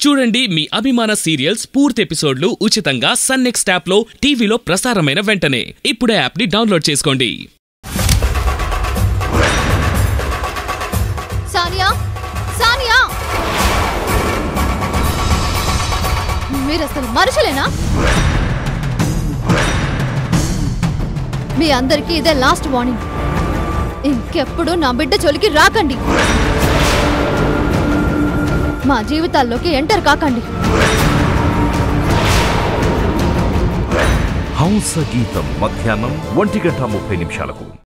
చూడండి మీ అభిమాన సీరియల్స్ పూర్తి ఎపిసోడ్లు ఉచితంగా సన్ నెక్స్ట్ యాప్ లో టీవీలో ప్రసారమైన వెంటనే ఇప్పుడే యాప్ ని డౌన్లోడ్ చేసుకోండి సానియా సానియా మీరు అసలు మనుషులేనా మీ అందరికీ ఇదే లాస్ట్ వార్నింగ్ ఇంకెప్పుడు నా బిడ్డ చొలికి రాకండి మా జీవితాల్లోకి ఎంటర్ కాకండి హంస గీతం మధ్యాహ్నం ఒంటి గంట ముప్పై నిమిషాలకు